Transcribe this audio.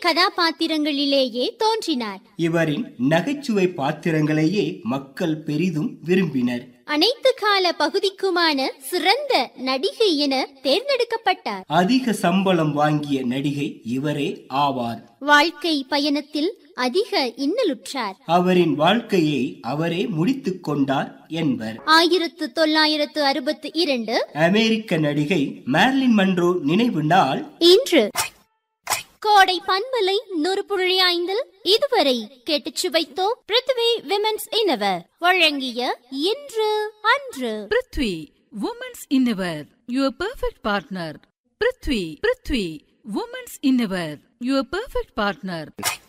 கதாபாத்திரங்களிலேயே தோன்றினார் இவரின் நகைச்சுவை பாத்திரங்களையே மக்கள் பெரிதும் விரும்பினர் அனைத்து கால பகுதிக்குமான சிறந்த நடிகை என தேர்ந்தெடுக்கப்பட்டார் அதிக சம்பளம் வாங்கிய நடிகை இவரே ஆவார் வாழ்க்கை பயணத்தில் அதிக இன்னலுற்றார் அவரின் வாழ்க்கையை அவரே முடித்துக் கொண்டார் என்பர் ஆயிரத்து தொள்ளாயிரத்து அறுபத்தி இரண்டு அமெரிக்க நடிகை மேர்லின் மன்றோ நினைவு நாள் இன்று கோடை பண்பலை நூறு புள்ளி ஐந்தில் இதுவரை கேட்டுச் சுவைத்தோம் பிருத்வி விமென்ஸ் இனவர் வழங்கிய இன்று அன்று prithvi women's innerwear your perfect partner prithvi prithvi women's innerwear your perfect partner